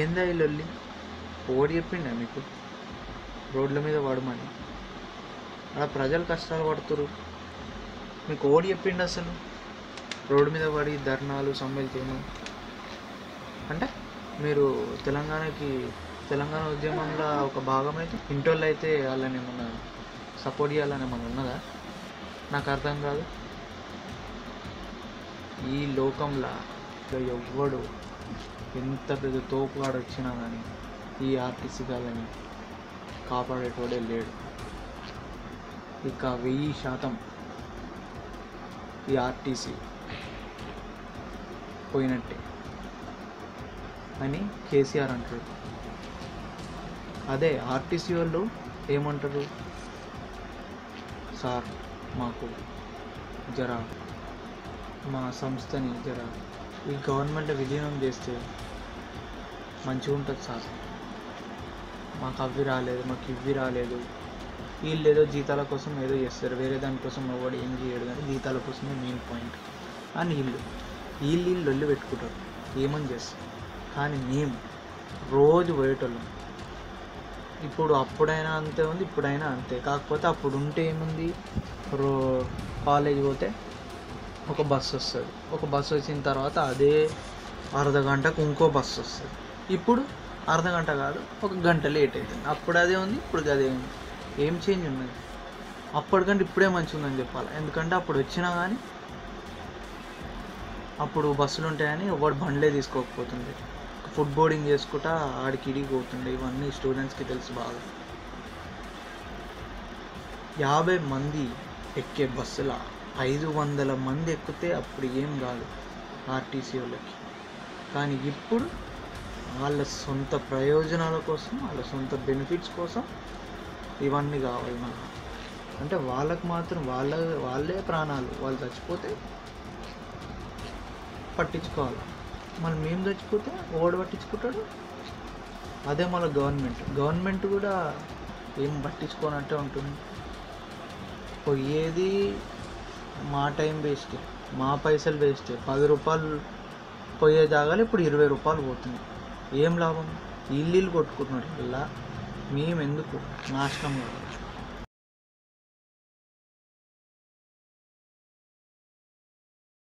ఏందా ఈ లొల్లి ఓడి చెప్పిండా మీకు రోడ్ల మీద పడమని అలా ప్రజలు కష్టాలు పడుతురు మీకు ఓడి చెప్పిండు అసలు రోడ్డు మీద పడి ధర్నాలు సమ్మెలు చేయమని అంటే మీరు తెలంగాణకి తెలంగాణ ఉద్యమంలో ఒక భాగం అయితే ఇంటోళ్ళు అయితే వాళ్ళని ఏమన్నా సపోర్ట్ చేయాలని ఏమన్నా ఉన్నదా నాకు అర్థం కాదు ఈ లోకంలో ఇక ఎవ్వడు ఎంత పెద్ద తోపుగాడు వచ్చినా కానీ ఈ ఆర్టీసీ గాలని కాపాడేటోడే లేడు ఇక వెయ్యి శాతం ఈ ఆర్టీసీ పోయినట్టే అని కేసీఆర్ అంటాడు అదే ఆర్టీసీ వాళ్ళు ఏమంటారు సార్ మాకు జర మా సంస్థని జర ఈ గవర్నమెంట్ విలీనం చేస్తే మంచిగా ఉంటుంది సార్ మాకు అవి రాలేదు మాకు ఇవి రాలేదు వీళ్ళు ఏదో జీతాల కోసం ఏదో చేస్తారు వేరే దానికోసం ఎవడు ఏం చేయడు కానీ జీతాల కోసమే మెయిన్ పాయింట్ అని వీళ్ళు వీళ్ళు వీళ్ళు లొల్లి పెట్టుకుంటారు ఏమని చేస్తారు కానీ మేము రోజు పోయేటోళ్ళం ఇప్పుడు అప్పుడైనా అంతే ఉంది ఇప్పుడైనా అంతే కాకపోతే అప్పుడు ఉంటే ఏముంది రో కాలేజ్ పోతే ఒక బస్సు వస్తుంది ఒక బస్సు వచ్చిన తర్వాత అదే అర్ధ గంటకు ఇంకో బస్సు వస్తుంది ఇప్పుడు అర్ధ గంట కాదు ఒక గంట లేట్ అవుతుంది అప్పుడు అదే ఉంది ఇప్పుడు అదే ఉంది ఏం చేంజ్ ఉన్నది అప్పటికంటే ఇప్పుడే మంచిగా ఉందని చెప్పాలి ఎందుకంటే అప్పుడు వచ్చినా కానీ అప్పుడు బస్సులు ఉంటాయని ఎవడు బండ్లే తీసుకోకపోతుండే ఫుడ్ బోర్డింగ్ చేసుకుంటా ఆడికి ఇడికి పోతుండే ఇవన్నీ స్టూడెంట్స్కి తెలుసు బాగా యాభై మంది ఎక్కే బస్సుల ఐదు వందల మంది ఎక్కితే అప్పుడు ఏం కాదు ఆర్టీసీ వాళ్ళకి కానీ ఇప్పుడు వాళ్ళ సొంత ప్రయోజనాల కోసం వాళ్ళ సొంత బెనిఫిట్స్ కోసం ఇవన్నీ కావాలి మనకు అంటే వాళ్ళకి మాత్రం వాళ్ళ వాళ్ళే ప్రాణాలు వాళ్ళు చచ్చిపోతే పట్టించుకోవాలి మరి మేము చచ్చిపోతే ఓడి పట్టించుకుంటాడు అదే మన గవర్నమెంట్ గవర్నమెంట్ కూడా ఏం పట్టించుకోనట్టే ఉంటుంది పోయేది మా టైం వేస్ట్ మా పైసలు వేస్ట్ పది రూపాయలు పోయే జాగాలు ఇప్పుడు ఇరవై రూపాయలు పోతుంది ఏం లాభం ఇల్లు ఇల్లు కొట్టుకుంటున్నారు ఇలా మేము ఎందుకు నాశనం కావాలి